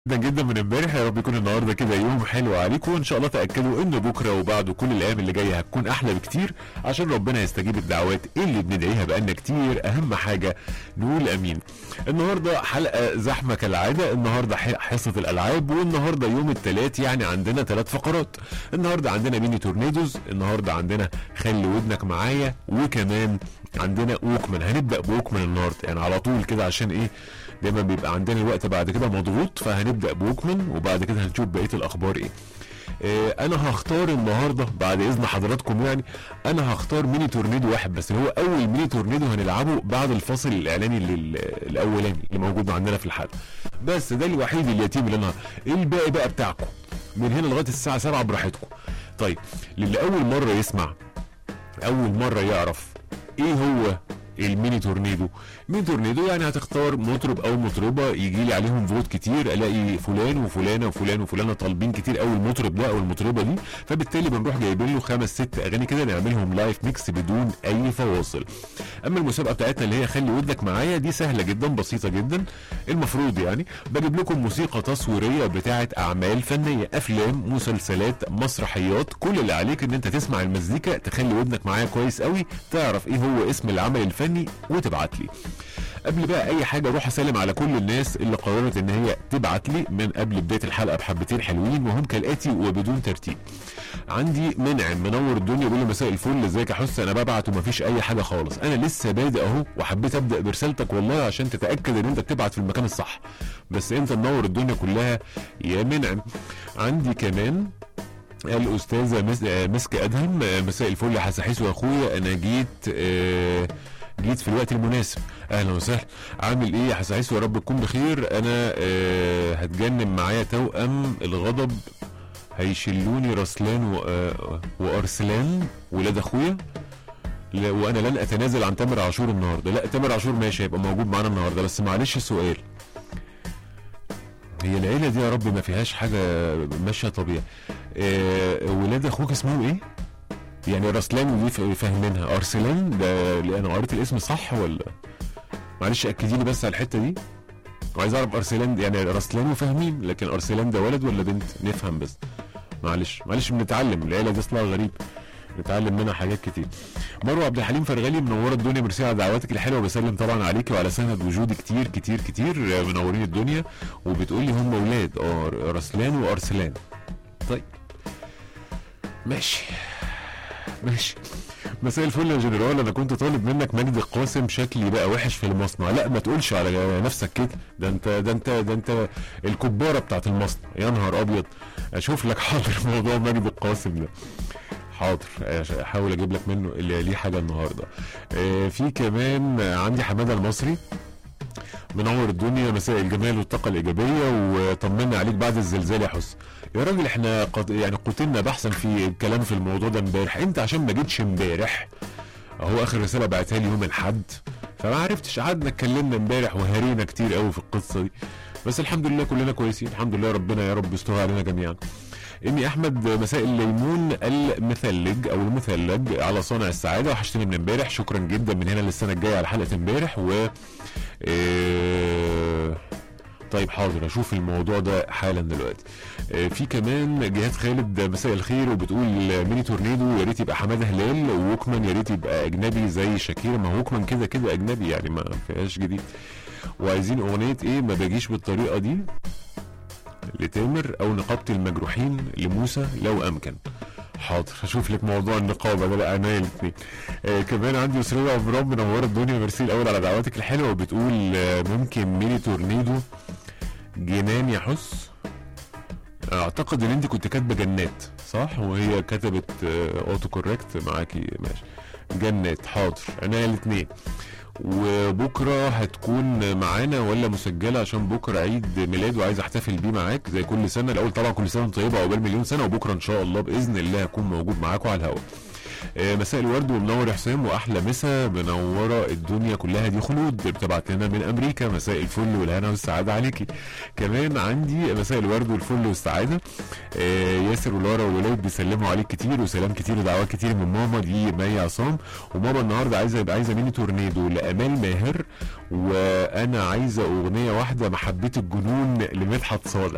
جدا جدا من امبارح يا رب يكون النهارده كده يوم حلو عليكم وان شاء الله تاكدوا ان بكره وبعده كل الايام اللي جايه هتكون احلى بكتير عشان ربنا يستجيب الدعوات اللي بندعيها بقالنا كتير اهم حاجه نقول امين النهارده حلقه زحمه كالعاده النهارده ح- حصه الالعاب والنهارده يوم الثلاث يعني عندنا ثلاث فقرات النهارده عندنا ميني تورنيدوز النهارده عندنا خلي ودنك معايا وكمان عندنا ووكمان هنبدا بوكمان النهارده يعني على طول كده عشان ايه دايما بيبقى عندنا الوقت بعد كده مضغوط فهنبدا بوكمان وبعد كده هنشوف بقيه الاخبار ايه آه، انا هختار النهارده بعد اذن حضراتكم يعني انا هختار ميني تورنيدو واحد بس اللي هو اول ميني تورنيدو هنلعبه بعد الفاصل الاعلاني لل- الاولاني اللي موجود عندنا في الحلقه بس ده الوحيد اليتيم اللي انا الباقي بقى بتاعكم من هنا لغايه الساعه 7 براحتكم طيب للي اول مره يسمع اول مره يعرف ايه هو الميني تورنيدو ميني تورنيدو يعني هتختار مطرب او مطربه يجي لي عليهم فوت كتير الاقي فلان وفلانه وفلان وفلانه طالبين كتير قوي المطرب ده او المطربه دي فبالتالي بنروح جايبين له خمس ست اغاني كده نعملهم لايف ميكس بدون اي فواصل اما المسابقه بتاعتنا اللي هي خلي ودنك معايا دي سهله جدا بسيطه جدا المفروض يعني بجيب لكم موسيقى تصويريه بتاعه اعمال فنيه افلام مسلسلات مسرحيات كل اللي عليك ان انت تسمع المزيكا تخلي ودنك معايا كويس قوي تعرف ايه هو اسم العمل الفني وتبعت لي قبل بقى اي حاجه اروح اسلم على كل الناس اللي قررت ان هي تبعت لي من قبل بدايه الحلقه بحبتين حلوين وهم كالاتي وبدون ترتيب عندي منعم منور الدنيا بيقول لي مساء الفل ازيك يا حس انا ببعت ومفيش اي حاجه خالص انا لسه بادئ اهو وحبيت ابدا برسالتك والله عشان تتاكد ان انت بتبعت في المكان الصح بس انت منور الدنيا كلها يا منعم عندي كمان الاستاذه مس... آه، مسك ادهم آه، مساء الفل يا حسحيس واخويا انا جيت آه، جيت في الوقت المناسب اهلا وسهلا عامل ايه يا حسحيس يا رب تكون بخير انا آه، هتجنن معايا توأم الغضب هيشلوني رسلان و... آه، وارسلان ولاد اخويا لا وانا لن اتنازل عن تامر عاشور النهارده لا تامر عاشور ماشي هيبقى موجود معانا النهارده بس معلش سؤال هي العيله دي يا رب ما فيهاش حاجه ماشيه طبيعي آه ولاد اخوك اسمهم ايه يعني رسلان دي ف- فاهمينها ارسلان ده اللي انا قريت الاسم صح ولا معلش اكدي لي بس على الحته دي وعايز اعرف ارسلان يعني رسلان وفاهمين لكن ارسلان ده ولد ولا بنت نفهم بس معلش معلش بنتعلم العيله دي اصلها غريب نتعلم منها حاجات كتير مروه عبد الحليم فرغلي منوره الدنيا ميرسي على دعواتك الحلوه بسلم طبعا عليكي وعلى سند وجودي كتير كتير كتير آه، منورين الدنيا وبتقولي هم اولاد اه رسلان وارسلان طيب ماشي ماشي مساء الفل يا جنرال انا كنت طالب منك مجد القاسم شكلي بقى وحش في المصنع لا ما تقولش على نفسك كده ده انت ده انت ده انت الكباره بتاعت المصنع يا نهار ابيض اشوف لك حاضر موضوع مجد القاسم ده حاضر أش- احاول اجيب لك منه اللي ليه حاجه النهارده آه، في كمان عندي حماده المصري منور الدنيا مساء الجمال والطاقه الايجابيه وطمنا عليك بعد الزلزال يا حسن يا راجل احنا قد يعني قتلنا بحثا في الكلام في الموضوع ده امبارح انت عشان ما جيتش امبارح اهو اخر رساله بعتها لي يوم الاحد فما عرفتش قعدنا اتكلمنا امبارح وهرينا كتير قوي في القصه دي بس الحمد لله كلنا كويسين الحمد لله ربنا يا رب يستر علينا جميعا إني أحمد مساء الليمون المثلج أو المثلج على صانع السعادة وحشتني من امبارح شكرا جدا من هنا للسنة الجاية على حلقة امبارح و إيه... طيب حاضر اشوف الموضوع ده حالا دلوقتي آه، في كمان جهاد خالد مساء الخير وبتقول ميني تورنيدو يا ريت يبقى حماده هلال ووكمان يا ريت يبقى اجنبي زي شاكير ما هو ووكمان كده كده اجنبي يعني ما فيهاش جديد وعايزين اغنيه ايه ما باجيش بالطريقه دي لتامر او نقابه المجروحين لموسى لو امكن حاضر هشوف لك موضوع النقابه ده لا انا الاثنين آه كمان عندي اسريه عمران منوره الدنيا ميرسي الاول على دعواتك الحلوه وبتقول آه ممكن ميني تورنيدو جنان يا حس اعتقد ان انت كنت كاتبه جنات صح وهي كتبت آه، اوتو كوريكت معاكي ماشي جنات حاضر انا الاثنين وبكره هتكون معانا ولا مسجله عشان بكره عيد ميلاد وعايز احتفل بيه معاك زي كل سنه الاول طبعا كل سنه وانت طيبه عقبال مليون سنه وبكره ان شاء الله باذن الله هكون موجود معاكم على الهواء آه، مساء الورد ومنور يا حسام واحلى مسا منوره الدنيا كلها دي خلود بتبعت لنا من امريكا مساء الفل والهنا والسعاده عليكي كمان عندي مساء الورد والفل والسعاده آه، ياسر ولارا وولاد بيسلموا عليك كتير وسلام كتير ودعوات كتير من ماما دي مي عصام وماما النهارده عايزه يبقى عايزه ميني تورنيدو لامال ماهر وانا عايزه اغنيه واحده محبه الجنون لمدحت صالح